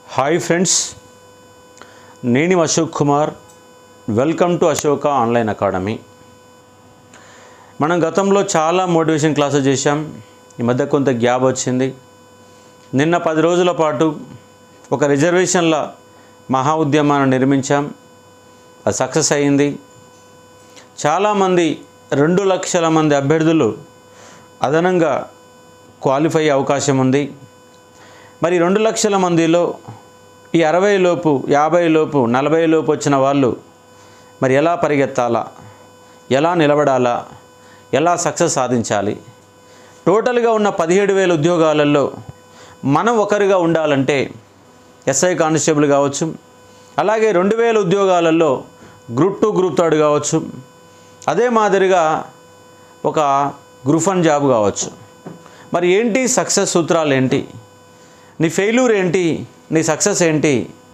hi friends నేను Ashok Kumar welcome to Ashoka online academy మనం గతంలో చాలా మోటివేషన్ క్లాసెస్ చేశాం ఈ మధ్య కొంత గ్యాప్ వచ్చింది నిన్న పది రోజుల పాటు ఒక రిజర్వేషన్ల మహా ఉద్యమాన్ని నిర్మించాం అది సక్సెస్ అయింది చాలామంది రెండు లక్షల మంది అభ్యర్థులు అదనంగా క్వాలిఫై అయ్యే అవకాశం ఉంది మరి రెండు లక్షల మందిలో ఈ అరవై లోపు యాభై లోపు నలభై లోపు వచ్చిన వాళ్ళు మరి ఎలా పరిగెత్తాలా ఎలా నిలబడాలా ఎలా సక్సెస్ సాధించాలి టోటల్గా ఉన్న పదిహేడు వేల ఉద్యోగాలలో మనం ఒకరిగా ఉండాలంటే ఎస్ఐ కానిస్టేబుల్ కావచ్చు అలాగే రెండు వేల ఉద్యోగాలలో గ్రూప్ టూ గ్రూప్ థర్డ్ కావచ్చు అదే మాదిరిగా ఒక గ్రూప్ వన్ జాబ్ కావచ్చు మరి ఏంటి సక్సెస్ సూత్రాలు ఏంటి నీ ఫెయిల్యూర్ ఏంటి నీ సక్సెస్ ఏంటి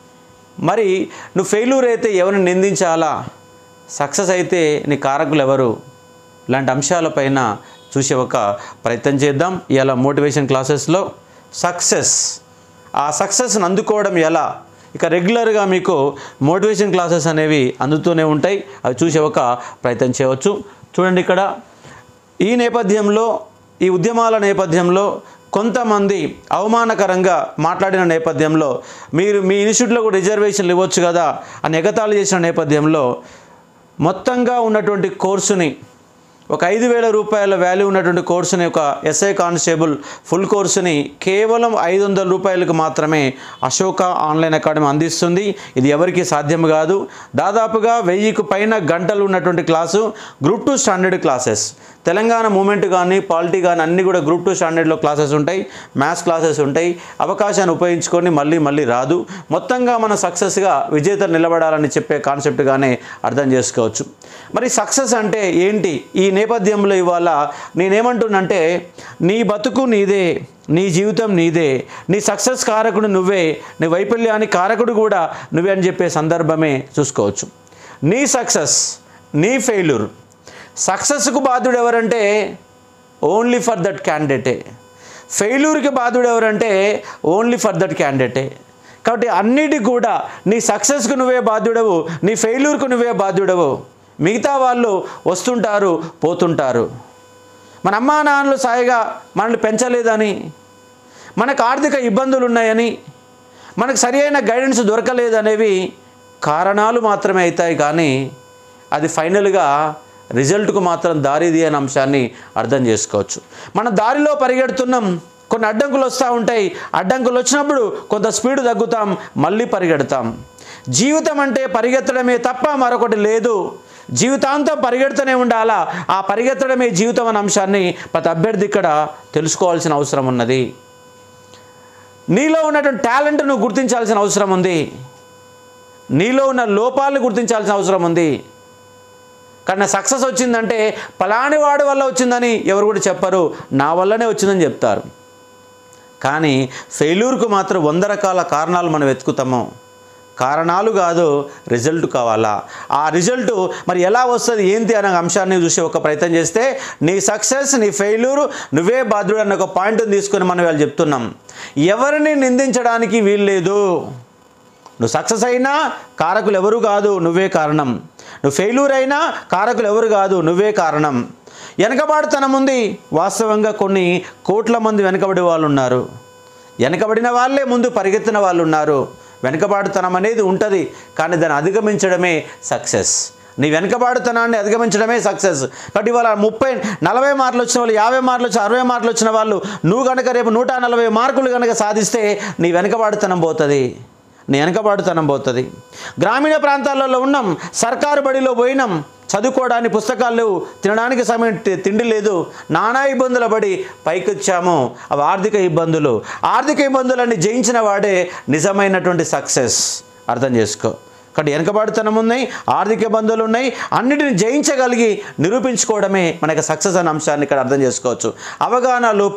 మరి నువ్వు ఫెయిల్యూర్ అయితే ఎవరిని నిందించాలా సక్సెస్ అయితే నీ కారకులు ఎవరు ఇలాంటి అంశాలపైన చూసే ఒక ప్రయత్నం చేద్దాం ఇలా మోటివేషన్ క్లాసెస్లో సక్సెస్ ఆ సక్సెస్ని అందుకోవడం ఎలా ఇక రెగ్యులర్గా మీకు మోటివేషన్ క్లాసెస్ అనేవి అందుతూనే ఉంటాయి అవి చూసే ఒక ప్రయత్నం చేయవచ్చు చూడండి ఇక్కడ ఈ నేపథ్యంలో ఈ ఉద్యమాల నేపథ్యంలో కొంతమంది అవమానకరంగా మాట్లాడిన నేపథ్యంలో మీరు మీ ఇన్స్టిట్యూట్లో కూడా రిజర్వేషన్లు ఇవ్వచ్చు కదా అని ఎగతాళి చేసిన నేపథ్యంలో మొత్తంగా ఉన్నటువంటి కోర్సుని ఒక ఐదు వేల రూపాయల వాల్యూ ఉన్నటువంటి కోర్సుని ఒక ఎస్ఐ కానిస్టేబుల్ ఫుల్ కోర్సుని కేవలం ఐదు వందల రూపాయలకు మాత్రమే అశోక ఆన్లైన్ అకాడమీ అందిస్తుంది ఇది ఎవరికి సాధ్యం కాదు దాదాపుగా వెయ్యికి పైన గంటలు ఉన్నటువంటి class group two standard classes Telangana movement కానీ పాలిటీ కానీ అన్నీ కూడా గ్రూప్ టూ స్టాండర్డ్లో క్లాసెస్ ఉంటాయి మ్యాథ్స్ క్లాసెస్ ఉంటాయి అవకాశాన్ని ఉపయోగించుకొని మళ్ళీ మళ్ళీ రాదు మొత్తంగా మనం సక్సెస్గా విజేత నిలబడాలని చెప్పే కాన్సెప్ట్గానే అర్థం చేసుకోవచ్చు మరి సక్సెస్ అంటే ఏంటి ఈ నేపథ్యంలో ఇవాళ నేనేమంటున్నంటే నీ బతుకు నీదే నీ జీవితం నీదే నీ సక్సెస్ కారకుడు నువ్వే నీ వైఫల్యానికి కారకుడు కూడా నువ్వే అని చెప్పే సందర్భమే చూసుకోవచ్చు నీ సక్సెస్ నీ ఫెయిల్యూర్ సక్సెస్కు బాధ్యుడు ఎవరంటే ఓన్లీ ఫర్ దట్ క్యాండిడేటే ఫెయిల్యూర్కి బాధ్యుడు ఎవరంటే ఓన్లీ ఫర్ దట్ క్యాండిడేటే కాబట్టి అన్నిటి కూడా నీ సక్సెస్కు నువ్వే బాధ్యుడవు నీ ఫెయిల్యూర్కు నువ్వే బాధ్యుడవు మిగతా వాళ్ళు వస్తుంటారు పోతుంటారు మన అమ్మా నాన్నలు సాయిగా మనల్ని పెంచలేదని మనకు ఆర్థిక ఇబ్బందులు ఉన్నాయని మనకు సరి అయిన గైడెన్స్ దొరకలేదనేవి కారణాలు మాత్రమే అవుతాయి కానీ అది ఫైనల్గా రిజల్ట్కు మాత్రం దారిది అనే అంశాన్ని అర్థం చేసుకోవచ్చు మన దారిలో పరిగెడుతున్నాం కొన్ని అడ్డంకులు వస్తూ ఉంటాయి అడ్డంకులు వచ్చినప్పుడు కొంత స్పీడ్ తగ్గుతాం మళ్ళీ పరిగెడతాం జీవితం అంటే పరిగెత్తడమే తప్ప మరొకటి లేదు జీవితాంతం పరిగెడుతూనే ఉండాలా ఆ పరిగెత్తడమే జీవితం అనే అంశాన్ని ప్రతి అభ్యర్థి ఇక్కడ తెలుసుకోవాల్సిన అవసరం ఉన్నది నీలో ఉన్నటువంటి టాలెంట్ నువ్వు గుర్తించాల్సిన అవసరం ఉంది నీలో ఉన్న లోపాలను గుర్తించాల్సిన అవసరం ఉంది కానీ సక్సెస్ వచ్చిందంటే పలాని వాడి వల్ల వచ్చిందని ఎవరు కూడా చెప్పరు నా వల్లనే వచ్చిందని చెప్తారు కానీ ఫెయిల్యూర్కు మాత్రం వంద రకాల కారణాలు మనం వెతుకుతాము కారణాలు కాదు రిజల్ట్ కావాలా ఆ రిజల్ట్ మరి ఎలా వస్తుంది ఏంటి అనే అంశాన్ని చూసి ఒక ప్రయత్నం చేస్తే నీ సక్సెస్ నీ ఫెయిల్యూర్ నువ్వే బాధ్యుడు అన్న ఒక పాయింట్ని తీసుకొని మనం వాళ్ళు చెప్తున్నాం ఎవరిని నిందించడానికి వీల్లేదు నువ్వు సక్సెస్ అయినా కారకులు ఎవరు కాదు నువ్వే కారణం నువ్వు ఫెయిల్యూర్ అయినా కారకులు ఎవరు కాదు నువ్వే కారణం వెనకబాటుతనం ఉంది వాస్తవంగా కొన్ని కోట్ల మంది వెనకబడి వాళ్ళు ఉన్నారు వెనకబడిన వాళ్ళే ముందు పరిగెత్తిన వాళ్ళు ఉన్నారు వెనకబాటుతనం అనేది ఉంటుంది కానీ దాన్ని అధిగమించడమే సక్సెస్ నీ వెనకబాటుతనాన్ని అధిగమించడమే సక్సెస్ కాబట్టి ఇవాళ ముప్పై నలభై మార్కులు వచ్చిన వాళ్ళు యాభై మార్కులు వచ్చి అరవై మార్కులు వచ్చిన వాళ్ళు నువ్వు కనుక రేపు నూట నలభై మార్కులు కనుక సాధిస్తే నీ వెనకబాటుతనం పోతుంది నీ వెనకబాటుతనం పోతుంది గ్రామీణ ప్రాంతాలలో ఉన్నాం సర్కారు బడిలో పోయినాం చదువుకోవడానికి పుస్తకాలు లేవు తినడానికి సమయం తి- తిండి లేదు నానా ఇబ్బందుల పడి పైకి వచ్చాము అవి ఆర్థిక ఇబ్బందులు ఆర్థిక ఇబ్బందులన్నీ జయించిన వాడే నిజమైనటువంటి సక్సెస్ అర్థం చేసుకో కాబట్టి వెనకబాటుతనం ఉన్నాయి ఆర్థిక ఇబ్బందులు ఉన్నాయి అన్నిటిని జయించగలిగి నిరూపించుకోవడమే మనకి సక్సెస్ అనే అంశాన్ని ఇక్కడ అర్థం చేసుకోవచ్చు అవగాహన లోపం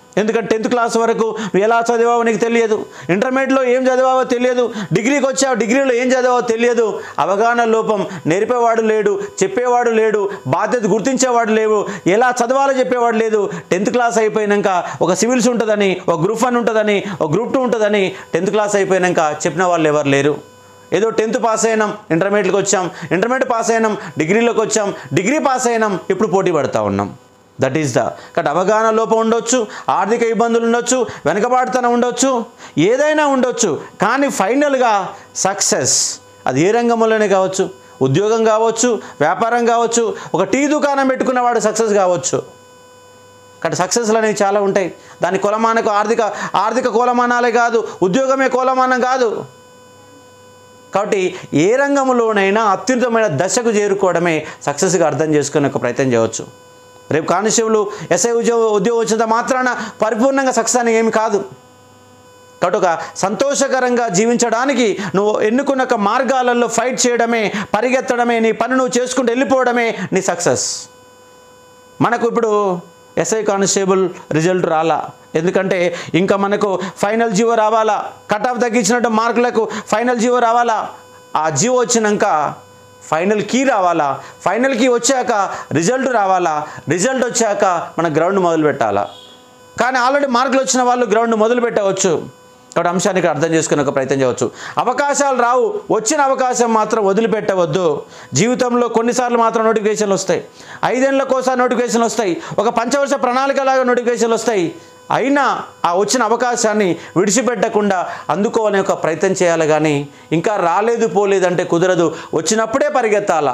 ఎందుకంటే టెన్త్ క్లాస్ వరకు నువ్వు ఎలా చదివావో నీకు తెలియదు ఇంటర్మీడియట్లో ఏం చదివావో తెలియదు డిగ్రీకి వచ్చావు డిగ్రీలో ఏం చదివావో తెలియదు అవగాహన లోపం నేర్పేవాడు లేడు చెప్పేవాడు లేడు బాధ్యత గుర్తించేవాడు లేవు ఎలా చదవాలో చెప్పేవాడు లేదు టెన్త్ క్లాస్ అయిపోయినాక ఒక సివిల్స్ ఉంటుందని ఒక గ్రూప్ వన్ ఉంటుందని ఒక గ్రూప్ టూ ఉంటుందని టెన్త్ క్లాస్ అయిపోయినాక చెప్పిన వాళ్ళు ఎవరు లేరు ఏదో టెన్త్ పాస్ అయినాం ఇంటర్మీడియట్కి వచ్చాం ఇంటర్మీడియట్ పాస్ అయినాం డిగ్రీలోకి వచ్చాం డిగ్రీ పాస్ అయినాం ఇప్పుడు పోటీ పడతా ఉన్నాం దట్ ఈస్ ద కాబట్టి అవగాహన లోపం ఉండొచ్చు ఆర్థిక ఇబ్బందులు ఉండొచ్చు వెనకబాటుతనం ఉండొచ్చు ఏదైనా ఉండొచ్చు కానీ ఫైనల్గా సక్సెస్ అది ఏ రంగంలోనే కావచ్చు ఉద్యోగం కావచ్చు వ్యాపారం కావచ్చు ఒక టీ దుకాణం పెట్టుకున్నవాడు సక్సెస్ కావచ్చు కాబట్టి సక్సెస్లు అనేవి చాలా ఉంటాయి దాని కొలమానకు ఆర్థిక ఆర్థిక కొలమానాలే కాదు ఉద్యోగమే కొలమానం కాదు కాబట్టి ఏ రంగంలోనైనా అత్యుత్తమైన దశకు చేరుకోవడమే సక్సెస్గా అర్థం చేసుకునే ఒక ప్రయత్నం చేయవచ్చు రేపు కానిస్టేబుల్ ఎస్ఐ ఉద్యోగ ఉద్యోగం వచ్చినంత మాత్రాన పరిపూర్ణంగా సక్సెస్ అని ఏమి కాదు కాబట్టి ఒక సంతోషకరంగా జీవించడానికి నువ్వు ఎన్నుకున్న ఒక మార్గాలలో ఫైట్ చేయడమే పరిగెత్తడమే నీ పని నువ్వు చేసుకుంటూ వెళ్ళిపోవడమే నీ సక్సెస్ మనకు ఇప్పుడు ఎస్ఐ కానిస్టేబుల్ రిజల్ట్ రాలా ఎందుకంటే ఇంకా మనకు ఫైనల్ జీవో రావాలా కట్ ఆఫ్ తగ్గించినట్టు మార్కులకు ఫైనల్ జీవో రావాలా ఆ జీవో వచ్చినాక ఫైనల్ కీ రావాలా ఫైనల్ కీ వచ్చాక రిజల్ట్ రావాలా రిజల్ట్ వచ్చాక మన గ్రౌండ్ మొదలు పెట్టాలా కానీ ఆల్రెడీ మార్కులు వచ్చిన వాళ్ళు గ్రౌండ్ మొదలు పెట్టవచ్చు కాబట్టి అంశానికి అర్థం చేసుకునే ఒక ప్రయత్నం చేయవచ్చు అవకాశాలు రావు వచ్చిన అవకాశం మాత్రం వదిలిపెట్టవద్దు జీవితంలో కొన్నిసార్లు మాత్రం నోటిఫికేషన్లు వస్తాయి ఐదేళ్లకోసారి నోటిఫికేషన్లు వస్తాయి ఒక పంచవర్ష ప్రణాళికలాగా నోటిఫికేషన్లు వస్తాయి అయినా ఆ వచ్చిన అవకాశాన్ని విడిచిపెట్టకుండా అందుకోవాలనే ఒక ప్రయత్నం చేయాలి కానీ ఇంకా రాలేదు పోలేదంటే కుదరదు వచ్చినప్పుడే పరిగెత్తాలా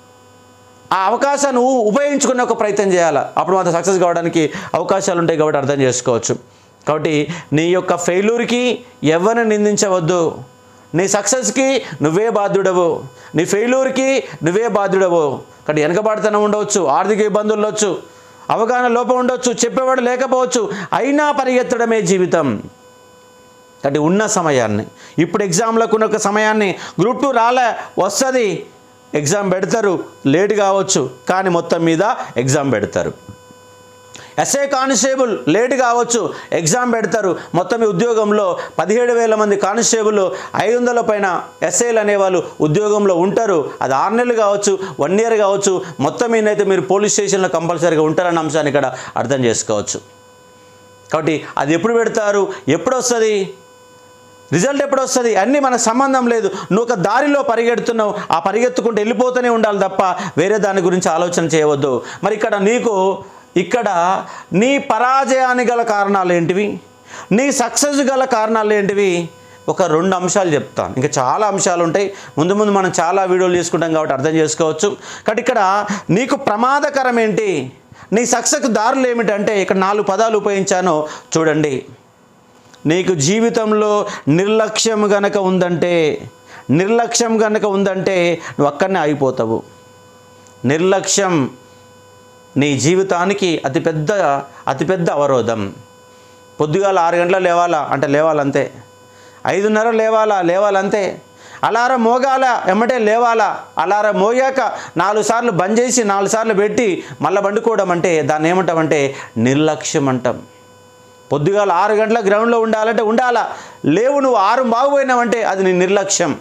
ఆ అవకాశాన్ని ఉ- ఉపయోగించుకునే ఒక ప్రయత్నం చేయాలి అప్పుడు మాత్రం సక్సెస్ కావడానికి అవకాశాలు ఉంటాయి కాబట్టి అర్థం చేసుకోవచ్చు కాబట్టి నీ యొక్క ఫెయిల్యూర్కి ఎవరిని నిందించవద్దు నీ సక్సెస్కి నువ్వే బాధ్యుడవు నీ ఫెయిల్యూర్కి నువ్వే బాధ్యుడవు కాబట్టి వెనకబాటుతనం ఉండవచ్చు ఆర్థిక ఇబ్బందులు ఉండొచ్చు అవగాహన లోపం ఉండొచ్చు చెప్పేవాడు లేకపోవచ్చు అయినా పరిగెత్తడమే జీవితం కాబట్టి ఉన్న సమయాన్ని ఇప్పుడు ఎగ్జామ్లకు ఉన్న ఒక సమయాన్ని గ్రూప్ టూ రాలే వస్తుంది ఎగ్జామ్ పెడతారు లేట్ కావచ్చు కానీ మొత్తం మీద ఎగ్జామ్ పెడతారు ఎస్ఏ కానిస్టేబుల్ లేట్ కావచ్చు ఎగ్జామ్ పెడతారు మొత్తం ఈ ఉద్యోగంలో పదిహేడు వేల మంది కానిస్టేబుల్ ఐదు వందల పైన ఎస్ఐలు అనేవాళ్ళు ఉద్యోగంలో ఉంటారు అది ఆరు నెలలు కావచ్చు వన్ ఇయర్ కావచ్చు మొత్తం మీదైతే మీరు పోలీస్ స్టేషన్లో కంపల్సరీగా ఉంటారన్న అంశాన్ని ఇక్కడ అర్థం చేసుకోవచ్చు కాబట్టి అది ఎప్పుడు పెడతారు ఎప్పుడు వస్తుంది రిజల్ట్ ఎప్పుడు వస్తుంది అన్నీ మనకు సంబంధం లేదు నువ్వు ఒక దారిలో పరిగెడుతున్నావు ఆ పరిగెత్తుకుంటూ వెళ్ళిపోతూనే ఉండాలి తప్ప వేరే దాని గురించి ఆలోచన చేయవద్దు మరి ఇక్కడ నీకు ఇక్కడ నీ పరాజయానికి గల కారణాలు ఏంటివి నీ సక్సెస్ గల కారణాలు ఏంటివి ఒక రెండు అంశాలు చెప్తాను ఇంకా చాలా అంశాలు ఉంటాయి ముందు ముందు మనం చాలా వీడియోలు తీసుకుంటాం కాబట్టి అర్థం చేసుకోవచ్చు కాబట్టి ఇక్కడ నీకు ప్రమాదకరం ఏంటి నీ సక్సెస్ దారులు ఏమిటంటే ఇక్కడ నాలుగు పదాలు ఉపయోగించాను చూడండి నీకు జీవితంలో నిర్లక్ష్యం గనక ఉందంటే నిర్లక్ష్యం గనక ఉందంటే నువ్వు అక్కడనే ఆగిపోతావు నిర్లక్ష్యం నీ జీవితానికి అతిపెద్ద అతిపెద్ద అవరోధం పొద్దుగాల ఆరు గంటల లేవాలా అంటే లేవాలంతే ఐదున్నర లేవాలా లేవాలంతే అలారం మోగాల ఎమ్మటే లేవాలా అలారం మోగాక నాలుగు సార్లు బంద్ చేసి నాలుగు సార్లు పెట్టి మళ్ళీ వండుకోవడం అంటే దాన్ని ఏమంటామంటే నిర్లక్ష్యం అంటాం పొద్దుగాల ఆరు గంటల గ్రౌండ్లో ఉండాలంటే ఉండాలా లేవు నువ్వు ఆరు బాగుపోయినావంటే అది నీ నిర్లక్ష్యం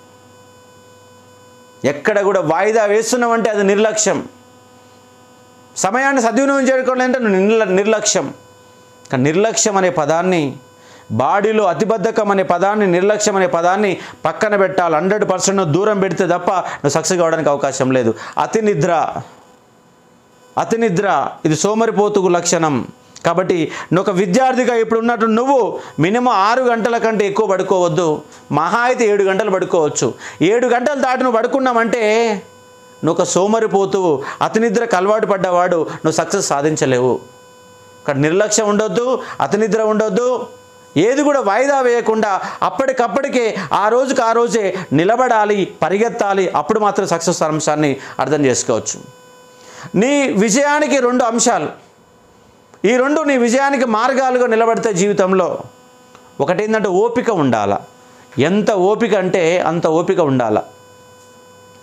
ఎక్కడ కూడా వాయిదా వేస్తున్నావంటే అది నిర్లక్ష్యం సమయాన్ని సద్వినియోగం చేసుకోవాలంటే నువ్వు నిర్ల నిర్లక్ష్యం కానీ నిర్లక్ష్యం అనే పదాన్ని బాడీలో అతిబద్ధకం అనే పదాన్ని నిర్లక్ష్యం అనే పదాన్ని పక్కన పెట్టాలి హండ్రెడ్ పర్సెంట్ దూరం పెడితే తప్ప నువ్వు సక్సెస్ కావడానికి అవకాశం లేదు అతి నిద్ర అతి నిద్ర ఇది సోమరిపోతుకు లక్షణం కాబట్టి నువ్వు ఒక విద్యార్థిగా ఇప్పుడు ఉన్నట్టు నువ్వు మినిమం ఆరు గంటల కంటే ఎక్కువ పడుకోవద్దు మహా అయితే ఏడు గంటలు పడుకోవచ్చు ఏడు గంటలు దాటి నువ్వు పడుకున్నావంటే నువ్వు ఒక సోమరిపోతువు అతి నిద్రకు అలవాటు పడ్డవాడు నువ్వు సక్సెస్ సాధించలేవు ఇక్కడ నిర్లక్ష్యం ఉండొద్దు అతి నిద్ర ఉండొద్దు ఏది కూడా వాయిదా వేయకుండా అప్పటికప్పటికే ఆ రోజుకి ఆ రోజే నిలబడాలి పరిగెత్తాలి అప్పుడు మాత్రం సక్సెస్ అంశాన్ని అర్థం చేసుకోవచ్చు నీ విజయానికి రెండు అంశాలు ఈ రెండు నీ విజయానికి మార్గాలుగా నిలబడితే జీవితంలో ఒకటి ఏంటంటే ఓపిక ఉండాల ఎంత ఓపిక అంటే అంత ఓపిక ఉండాల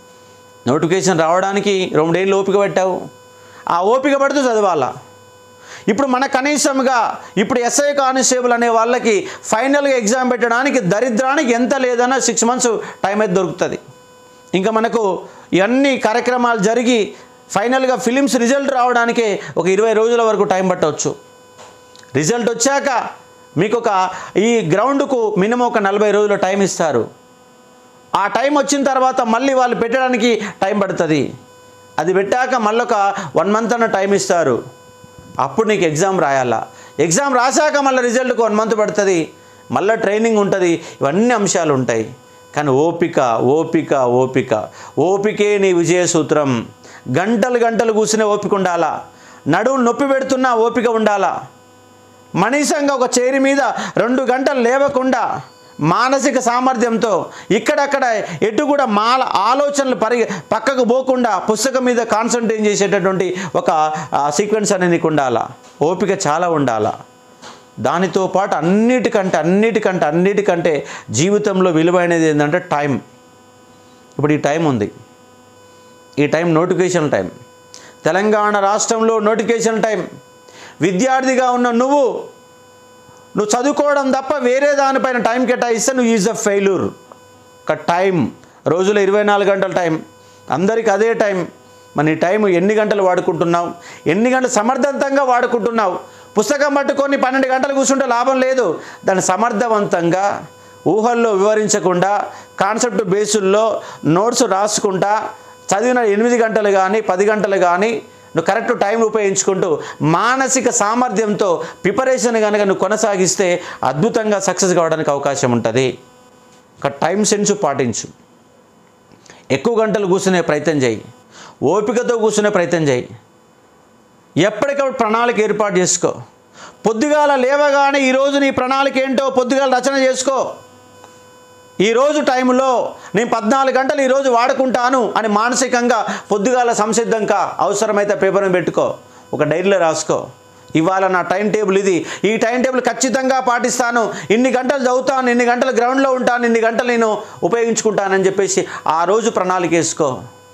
నోటిఫికేషన్ రావడానికి రెండేళ్ళు ఓపిక పెట్టావు ఆ ఓపిక పడుతూ చదవాలా ఇప్పుడు మన కనీసంగా ఇప్పుడు ఎస్ఐ కానిస్టేబుల్ అనే వాళ్ళకి ఫైనల్గా ఎగ్జామ్ పెట్టడానికి దరిద్రానికి ఎంత లేదన్నా సిక్స్ మంత్స్ టైం అయితే దొరుకుతుంది ఇంకా మనకు ఇవన్నీ కార్యక్రమాలు జరిగి ఫైనల్గా ఫిలిమ్స్ రిజల్ట్ రావడానికే ఒక ఇరవై రోజుల వరకు టైం పట్టవచ్చు రిజల్ట్ వచ్చాక మీకు ఒక ఈ గ్రౌండ్కు మినిమం ఒక నలభై రోజుల టైం ఇస్తారు ఆ టైం వచ్చిన తర్వాత మళ్ళీ వాళ్ళు పెట్టడానికి టైం పడుతుంది అది పెట్టాక మళ్ళీ ఒక వన్ మంత్ అన్న టైం ఇస్తారు అప్పుడు నీకు ఎగ్జామ్ రాయాలా ఎగ్జామ్ రాశాక మళ్ళీ రిజల్ట్కి వన్ మంత్ పడుతుంది మళ్ళీ ట్రైనింగ్ ఉంటుంది ఇవన్నీ అంశాలు ఉంటాయి కానీ ఓపిక ఓపిక ఓపిక ఓపికే నీ విజయ సూత్రం గంటలు గంటలు కూర్చునే ఓపిక ఉండాలా నడువు నొప్పి పెడుతున్నా ఓపిక ఉండాలా మనీసంగా ఒక చేరి మీద రెండు గంటలు లేవకుండా మానసిక సామర్థ్యంతో ఇక్కడక్కడ ఎటు కూడా మాల ఆలోచనలు పరి పక్కకు పోకుండా పుస్తకం మీద కాన్సన్ట్రేట్ చేసేటటువంటి ఒక సీక్వెన్స్ అనేది నీకు ఉండాలా ఓపిక చాలా ఉండాలా దానితో పాటు అన్నిటికంటే అన్నిటికంటే అన్నిటికంటే జీవితంలో విలువైనది ఏంటంటే టైం ఇప్పుడు ఈ టైం ఉంది ఈ టైం నోటిఫికేషన్ టైం తెలంగాణ రాష్ట్రంలో నోటిఫికేషన్ టైం విద్యార్థిగా ఉన్న నువ్వు నువ్వు చదువుకోవడం తప్ప వేరే దానిపైన టైం కేటాయిస్తే నువ్వు ఈజ్ అ ఫెయిల్యూర్ ఒక టైం రోజులో ఇరవై నాలుగు గంటల టైం అందరికి అదే టైం మన ఈ టైం ఎన్ని గంటలు వాడుకుంటున్నావు ఎన్ని గంటలు సమర్థవంతంగా వాడుకుంటున్నావు పుస్తకం పట్టుకొని పన్నెండు గంటలు కూర్చుంటే లాభం లేదు దాన్ని సమర్థవంతంగా ఊహల్లో వివరించకుండా కాన్సెప్ట్ బేసుల్లో నోట్స్ రాసుకుంటా చదివిన ఎనిమిది గంటలు కానీ పది గంటలు కానీ నువ్వు కరెక్ట్ టైం ఉపయోగించుకుంటూ మానసిక సామర్థ్యంతో ప్రిపరేషన్ కనుక నువ్వు కొనసాగిస్తే అద్భుతంగా సక్సెస్ కావడానికి అవకాశం ఉంటుంది ఒక టైం సెన్స్ పాటించు ఎక్కువ గంటలు కూర్చునే ప్రయత్నం చేయి ఓపికతో కూర్చునే ప్రయత్నం చేయి ఎప్పటికప్పుడు ప్రణాళిక ఏర్పాటు చేసుకో పొద్దుగాల లేవగానే ఈరోజు నీ ప్రణాళిక ఏంటో పొద్దుగాల రచన చేసుకో ఈరోజు టైంలో నేను పద్నాలుగు గంటలు ఈరోజు వాడుకుంటాను అని మానసికంగా పొద్దుగాల సంసిద్ధంగా అవసరమైతే పేపర్ని పెట్టుకో ఒక డైరీలో రాసుకో ఇవాళ నా టైం టేబుల్ ఇది ఈ టైం టేబుల్ ఖచ్చితంగా పాటిస్తాను ఇన్ని గంటలు చదువుతాను ఇన్ని గంటలు గ్రౌండ్లో ఉంటాను ఇన్ని గంటలు నేను ఉపయోగించుకుంటానని చెప్పేసి ఆ రోజు ప్రణాళిక వేసుకో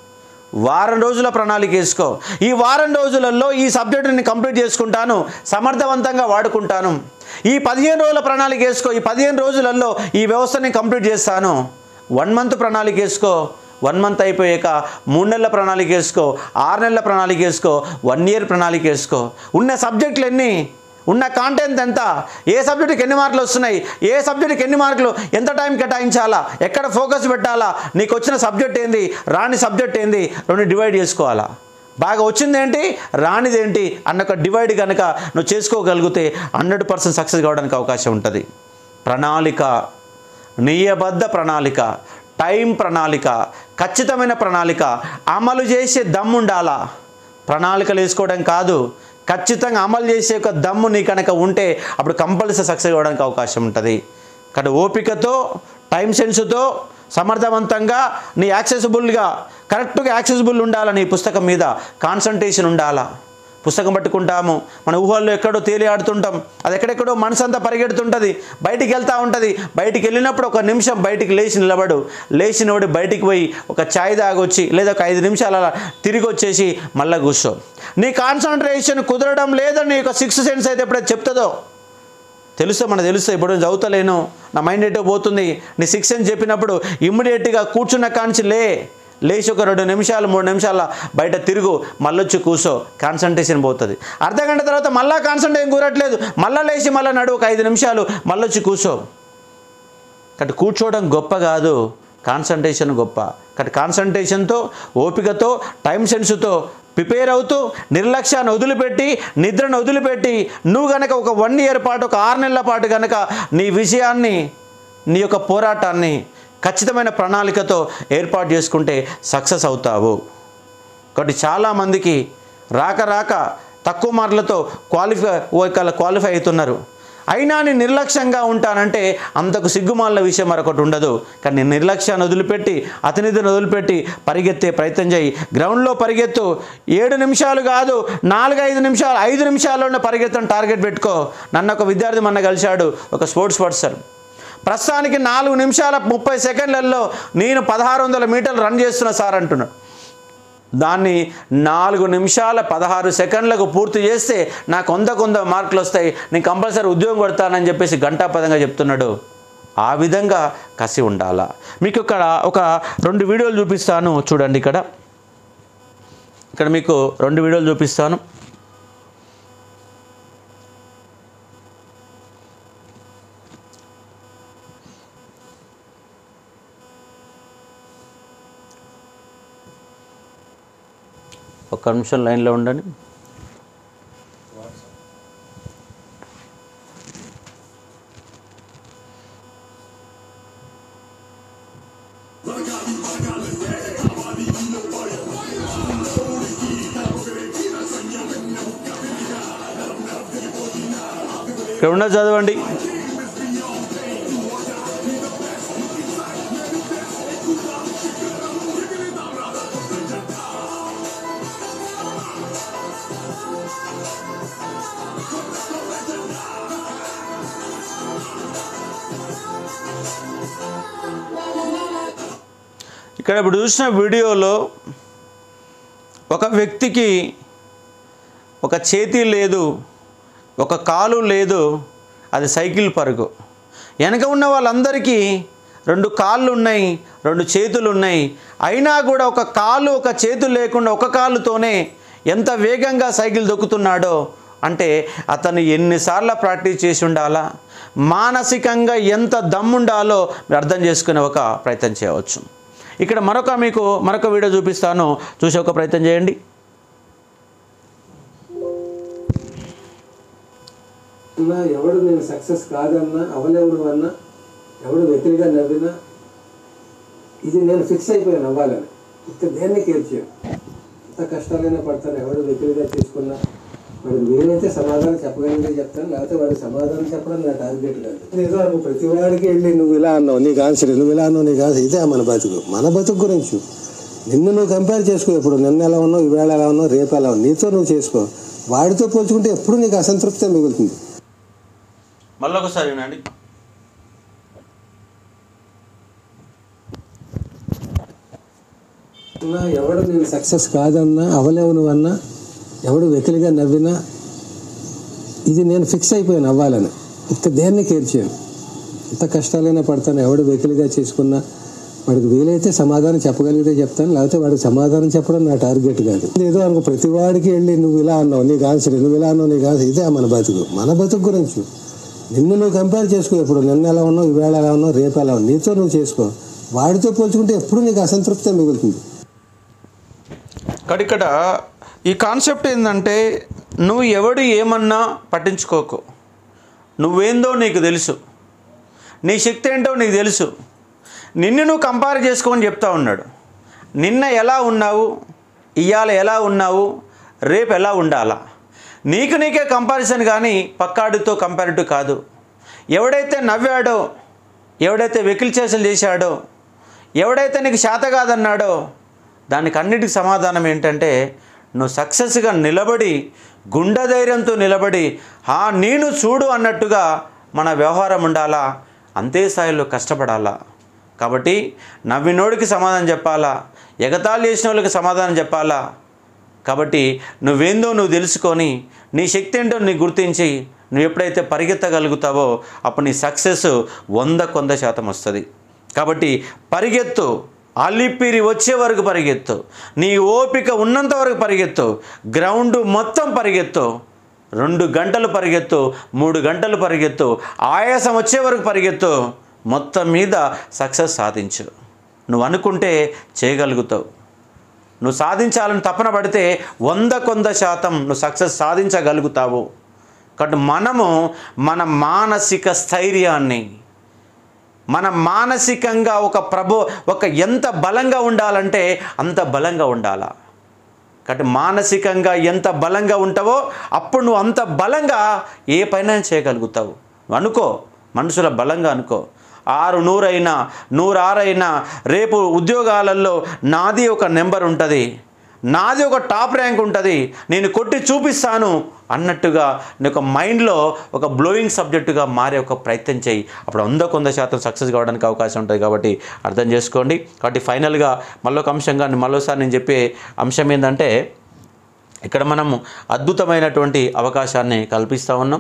వారం రోజుల ప్రణాళిక వేసుకో ఈ వారం రోజులలో ఈ సబ్జెక్టుని కంప్లీట్ చేసుకుంటాను సమర్థవంతంగా వాడుకుంటాను ఈ పదిహేను రోజుల ప్రణాళిక వేసుకో ఈ పదిహేను రోజులలో ఈ వ్యవస్థని కంప్లీట్ చేస్తాను వన్ మంత్ ప్రణాళిక వేసుకో వన్ మంత్ అయిపోయాక మూడు నెలల ప్రణాళిక వేసుకో ఆరు నెలల ప్రణాళిక వేసుకో వన్ ఇయర్ ప్రణాళిక వేసుకో ఉన్న సబ్జెక్టులు ఎన్ని ఉన్న కాంటెంట్ ఎంత ఏ సబ్జెక్టుకి ఎన్ని మార్కులు వస్తున్నాయి ఏ సబ్జెక్టుకి ఎన్ని మార్కులు ఎంత టైం కేటాయించాలా ఎక్కడ ఫోకస్ పెట్టాలా నీకు వచ్చిన సబ్జెక్ట్ ఏంది రాని సబ్జెక్ట్ ఏంది రెండు డివైడ్ చేసుకోవాలా బాగా వచ్చింది ఏంటి రానిది ఏంటి అన్న ఒక డివైడ్ కనుక నువ్వు చేసుకోగలిగితే హండ్రెడ్ పర్సెంట్ సక్సెస్ కావడానికి అవకాశం ఉంటుంది ప్రణాళిక నియబద్ధ ప్రణాళిక టైం ప్రణాళిక ఖచ్చితమైన ప్రణాళిక అమలు చేసే దమ్ముండాలా ప్రణాళికలు వేసుకోవడం కాదు ఖచ్చితంగా అమలు చేసే ఒక దమ్ము నీ కనుక ఉంటే అప్పుడు కంపల్సరీ సక్సెస్ అవ్వడానికి అవకాశం ఉంటుంది కాబట్టి ఓపికతో టైం సెన్స్తో సమర్థవంతంగా నీ యాక్సెసిబుల్గా కరెక్ట్గా యాక్సెసిబుల్ ఉండాలా నీ పుస్తకం మీద కాన్సన్ట్రేషన్ ఉండాలా పుస్తకం పట్టుకుంటాము మన ఊహల్లో ఎక్కడో తేలి ఆడుతుంటాం అది ఎక్కడెక్కడో మనసు అంతా పరిగెడుతుంటుంది బయటికి వెళ్తూ ఉంటుంది బయటికి వెళ్ళినప్పుడు ఒక నిమిషం బయటికి లేచి నిలబడు లేచినోడి బయటికి పోయి ఒక ఛాయ్ తాగొచ్చి లేదా ఒక ఐదు నిమిషాలు అలా తిరిగి వచ్చేసి మళ్ళీ కూర్చో నీ కాన్సన్ట్రేషన్ కుదరడం లేదని నీ యొక్క సిక్స్త్ సెన్స్ అయితే ఎప్పుడైతే చెప్తుందో తెలుసు మనకు తెలుసు ఇప్పుడు నేను చదువుతలేను నా మైండ్ ఎటో పోతుంది నీ సిక్స్ సెన్స్ చెప్పినప్పుడు ఇమ్మీడియట్గా కూర్చున్న కాంచి లే లేచి ఒక రెండు నిమిషాలు మూడు నిమిషాల బయట తిరుగు మళ్ళొచ్చి కూర్చో కాన్సన్ట్రేషన్ పోతుంది అర్ధ గంట తర్వాత మళ్ళీ కాన్సన్ట్రేషన్ కూరట్లేదు మళ్ళీ లేచి మళ్ళీ నడు ఒక ఐదు నిమిషాలు మళ్ళొచ్చి కూర్చో కాబట్టి కూర్చోవడం గొప్ప కాదు కాన్సన్ట్రేషన్ గొప్ప కాబట్టి కాన్సన్ట్రేషన్తో ఓపికతో టైం సెన్స్తో ప్రిపేర్ అవుతూ నిర్లక్ష్యాన్ని వదిలిపెట్టి నిద్రను వదిలిపెట్టి నువ్వు గనక ఒక వన్ ఇయర్ పాటు ఒక ఆరు నెలల పాటు గనక నీ విజయాన్ని నీ యొక్క పోరాటాన్ని ఖచ్చితమైన ప్రణాళికతో ఏర్పాటు చేసుకుంటే సక్సెస్ అవుతావు కాబట్టి చాలామందికి రాక రాక తక్కువ మార్కులతో క్వాలిఫై ఒకవేళ క్వాలిఫై అవుతున్నారు అయినా నేను నిర్లక్ష్యంగా ఉంటానంటే అంతకు సిగ్గుమాలిన విషయం మరొకటి ఉండదు కానీ నేను నిర్లక్ష్యాన్ని వదిలిపెట్టి అతనిధిని వదిలిపెట్టి పరిగెత్తే ప్రయత్నం చేయి గ్రౌండ్లో పరిగెత్తు ఏడు నిమిషాలు కాదు నాలుగు ఐదు నిమిషాలు ఐదు నిమిషాల్లోనే పరిగెత్తని టార్గెట్ పెట్టుకో నన్ను ఒక విద్యార్థి మొన్న కలిశాడు ఒక స్పోర్ట్స్ పర్సన్ ప్రస్తుతానికి నాలుగు నిమిషాల ముప్పై సెకండ్లలో నేను పదహారు వందల మీటర్లు రన్ చేస్తున్నా సార్ అంటున్నాడు దాన్ని నాలుగు నిమిషాల పదహారు సెకండ్లకు పూర్తి చేస్తే నాకు వంద కొంద మార్కులు వస్తాయి నేను కంపల్సరీ ఉద్యోగం కొడతానని చెప్పేసి గంటాపదంగా చెప్తున్నాడు ఆ విధంగా కసి ఉండాలా మీకు ఇక్కడ ఒక రెండు వీడియోలు చూపిస్తాను చూడండి ఇక్కడ ఇక్కడ మీకు రెండు వీడియోలు చూపిస్తాను ఒక్క నిమిషం లైన్లో ఉండండి ఇక్కడ ఉన్న చదవండి ఇక్కడ ఇప్పుడు చూసిన వీడియోలో ఒక వ్యక్తికి ఒక చేతి లేదు ఒక కాలు లేదు అది సైకిల్ పరుగు వెనక ఉన్న వాళ్ళందరికీ రెండు కాళ్ళు ఉన్నాయి రెండు చేతులు ఉన్నాయి అయినా కూడా ఒక కాలు ఒక చేతులు లేకుండా ఒక కాలుతోనే ఎంత వేగంగా సైకిల్ దొక్కుతున్నాడో అంటే అతను ఎన్నిసార్లు ప్రాక్టీస్ చేసి ఉండాలా మానసికంగా ఎంత దమ్ముండాలో మీరు అర్థం చేసుకునే ఒక ప్రయత్నం చేయవచ్చు ఇక్కడ మరొక మీకు మరొక వీడియో చూపిస్తాను చూసే ఒక ప్రయత్నం చేయండి అన్నా ఎవడు నేను సక్సెస్ కాదన్నా అవలేవును అన్నా ఎవడు వ్యతిరేగా నవ్వినా ఇది నేను ఫిక్స్ అయిపోయాను అవ్వాలని ఇక దేన్ని కేర్చాను ఎంత కష్టాలైనా పడతాను ఎవడు వ్యతిరేగా తీసుకున్నా వాడికి వీలైతే సమాధానం చెప్పగలిగితే చెప్తాను లేకపోతే వాడికి సమాధానం చెప్పడం నా టార్గెట్ కాదు ఏదో నువ్వు ప్రతి వాడికి వెళ్ళి నువ్వు ఇలా అన్నావు నీకు ఆన్సర్ నువ్వు ఇలా అన్నావు నీకు ఆన్సర్ ఇదే మన బతుకు మన బతుకు గురించి నిన్ను నువ్వు కంపేర్ చేసుకో ఇప్పుడు నిన్న ఎలా ఉన్నావు ఈవేళ ఎలా ఉన్నావు రేపు ఎలా ఉన్నావు నీతో నువ్వు చేసుకో వాడితో పోల్చుకుంటే ఎప్పుడు నీకు అసంతృప్తే మిగులుతుంది మళ్ళొకసారి వినండి అన్నా ఎవడు నేను సక్సెస్ కాదన్నా అవలేవు నువ్వు అన్నా ఎవడు వెకిలిగా నవ్వినా ఇది నేను ఫిక్స్ అయిపోయాను అవ్వాలని ఇక దేన్ని కేర్ చేయను ఎంత కష్టాలైనా పడతాను ఎవడు వెకిలిగా చేసుకున్నా వాడికి వీలైతే సమాధానం చెప్పగలిగితే చెప్తాను లేకపోతే వాడికి సమాధానం చెప్పడం నా టార్గెట్ కాదు ఏదో అనుకో ప్రతి వాడికి వెళ్ళి నువ్వు ఇలా అన్నావు నీకు ఆన్సర్ నువ్వు ఇలా అన్నావు నీకు ఆన్సర్ ఇదే మన బతుకు మన బతుకు గురించి నిన్ను నువ్వు కంపేర్ చేసుకో ఇప్పుడు నిన్న ఎలా ఉన్నావు ఈవేళ ఎలా ఉన్నావు రేపు ఎలా ఉన్నావు నీతో నువ్వు చేసుకో వాడితో పోల్చుకుంటే ఎప్పుడు నీకు అసంతృప్తే మిగులుతుంది కాబట్టి ఇక్కడ ఈ కాన్సెప్ట్ ఏంటంటే నువ్వు ఎవడు ఏమన్నా పట్టించుకోకు నువ్వేందో నీకు తెలుసు నీ శక్తి ఏంటో నీకు తెలుసు నిన్ను నువ్వు కంపేర్ చేసుకోమని చెప్తా ఉన్నాడు నిన్న ఎలా ఉన్నావు ఇవాళ ఎలా ఉన్నావు రేపు ఎలా ఉండాలా నీకు నీకే కంపారిజన్ కానీ పక్కాడితో కంపారిటివ్ కాదు ఎవడైతే నవ్వాడో ఎవడైతే వెకిల్ చేసలు చేశాడో ఎవడైతే నీకు శాత కాదన్నాడో దానికి అన్నిటికి సమాధానం ఏంటంటే నువ్వు సక్సెస్గా నిలబడి గుండె ధైర్యంతో నిలబడి ఆ నేను చూడు అన్నట్టుగా మన వ్యవహారం ఉండాలా అంతే స్థాయిలో కష్టపడాలా కాబట్టి నవ్వినోడికి సమాధానం చెప్పాలా ఎగతాళి చేసిన వాళ్ళకి సమాధానం చెప్పాలా కాబట్టి నువ్వేందో నువ్వు తెలుసుకొని నీ శక్తి ఏంటో నీకు గుర్తించి నువ్వు ఎప్పుడైతే పరిగెత్తగలుగుతావో అప్పుడు నీ సక్సెస్ వంద కొంద శాతం వస్తుంది కాబట్టి పరిగెత్తు అల్లిపిరి వచ్చే వరకు పరిగెత్తు నీ ఓపిక ఉన్నంత వరకు పరిగెత్తు గ్రౌండ్ మొత్తం పరిగెత్తు రెండు గంటలు పరిగెత్తు మూడు గంటలు పరిగెత్తు ఆయాసం వచ్చే వరకు పరిగెత్తు మొత్తం మీద సక్సెస్ సాధించు నువ్వు అనుకుంటే చేయగలుగుతావు నువ్వు సాధించాలని తపన పడితే వంద కొంద శాతం నువ్వు సక్సెస్ సాధించగలుగుతావు కాబట్టి మనము మన మానసిక స్థైర్యాన్ని మన మానసికంగా ఒక ప్రభు ఒక ఎంత బలంగా ఉండాలంటే అంత బలంగా ఉండాలా కాబట్టి మానసికంగా ఎంత బలంగా ఉంటావో అప్పుడు నువ్వు అంత బలంగా ఏ పైన చేయగలుగుతావు నువ్వు అనుకో మనుషుల బలంగా అనుకో ఆరు నూరైనా నూరు ఆరైనా రేపు ఉద్యోగాలలో నాది ఒక నెంబర్ ఉంటుంది నాది ఒక టాప్ ర్యాంక్ ఉంటుంది నేను కొట్టి చూపిస్తాను అన్నట్టుగా నీ ఒక మైండ్లో ఒక బ్లోయింగ్ సబ్జెక్టుగా మారే ఒక ప్రయత్నం చేయి అప్పుడు వంద కొంద శాతం సక్సెస్ కావడానికి అవకాశం ఉంటుంది కాబట్టి అర్థం చేసుకోండి కాబట్టి ఫైనల్గా మళ్ళొక అంశంగా మళ్ళోసారి నేను చెప్పే అంశం ఏంటంటే ఇక్కడ మనము అద్భుతమైనటువంటి అవకాశాన్ని కల్పిస్తూ ఉన్నాం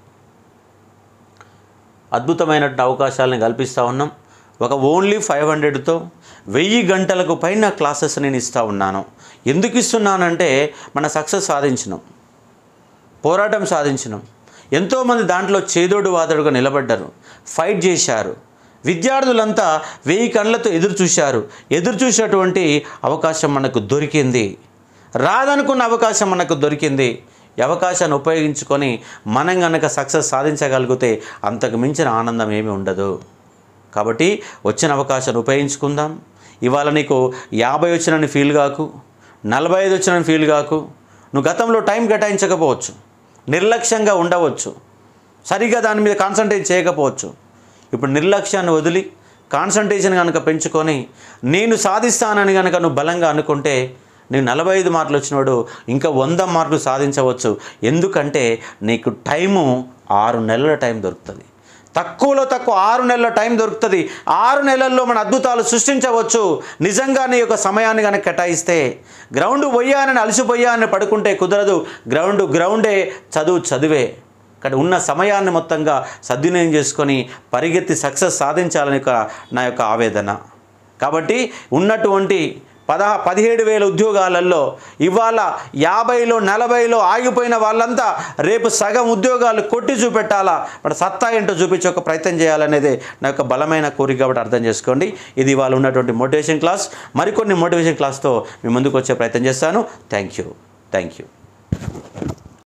అద్భుతమైనటువంటి అవకాశాలను కల్పిస్తూ ఉన్నాం ఒక ఓన్లీ ఫైవ్ హండ్రెడ్తో వెయ్యి గంటలకు పైన క్లాసెస్ నేను ఇస్తూ ఉన్నాను ఎందుకు ఇస్తున్నానంటే మన సక్సెస్ సాధించినాం పోరాటం సాధించినాం ఎంతోమంది దాంట్లో చేదోడు వాదడుగా నిలబడ్డారు ఫైట్ చేశారు విద్యార్థులంతా వెయ్యి కళ్ళతో ఎదురు చూశారు ఎదురు చూసినటువంటి అవకాశం మనకు దొరికింది రాదనుకున్న అవకాశం మనకు దొరికింది ఈ అవకాశాన్ని ఉపయోగించుకొని మనం కనుక సక్సెస్ సాధించగలిగితే అంతకు మించిన ఆనందం ఏమీ ఉండదు కాబట్టి వచ్చిన అవకాశాన్ని ఉపయోగించుకుందాం ఇవాళ నీకు యాభై వచ్చినని ఫీల్ కాకు నలభై ఐదు వచ్చినని ఫీల్ కాకు నువ్వు గతంలో టైం కేటాయించకపోవచ్చు నిర్లక్ష్యంగా ఉండవచ్చు సరిగ్గా దాని మీద కాన్సన్ట్రేట్ చేయకపోవచ్చు ఇప్పుడు నిర్లక్ష్యాన్ని వదిలి కాన్సన్ట్రేషన్ కనుక పెంచుకొని నేను సాధిస్తానని కనుక నువ్వు బలంగా అనుకుంటే నీవు నలభై ఐదు మార్కులు వచ్చినవాడు ఇంకా వంద మార్కులు సాధించవచ్చు ఎందుకంటే నీకు టైము ఆరు నెలల టైం దొరుకుతుంది తక్కువలో తక్కువ ఆరు నెలల టైం దొరుకుతుంది ఆరు నెలల్లో మన అద్భుతాలు సృష్టించవచ్చు నిజంగా నీ యొక్క సమయాన్ని కనుక కేటాయిస్తే గ్రౌండ్ పోయానని అలసిపోయానని పడుకుంటే కుదరదు గ్రౌండ్ గ్రౌండే చదువు చదివే కానీ ఉన్న సమయాన్ని మొత్తంగా సద్వినియోగం చేసుకొని పరిగెత్తి సక్సెస్ సాధించాలని యొక్క నా యొక్క ఆవేదన కాబట్టి ఉన్నటువంటి పద పదిహేడు వేల ఉద్యోగాలలో ఇవాళ యాభైలో నలభైలో ఆగిపోయిన వాళ్ళంతా రేపు సగం ఉద్యోగాలు కొట్టి చూపెట్టాలా మన సత్తా ఏంటో చూపించే ఒక ప్రయత్నం చేయాలనేది నా యొక్క బలమైన కోరిక కాబట్టి అర్థం చేసుకోండి ఇది ఇవాళ ఉన్నటువంటి మోటివేషన్ క్లాస్ మరికొన్ని మోటివేషన్ క్లాస్తో మీ ముందుకు వచ్చే ప్రయత్నం చేస్తాను థ్యాంక్ యూ థ్యాంక్ యూ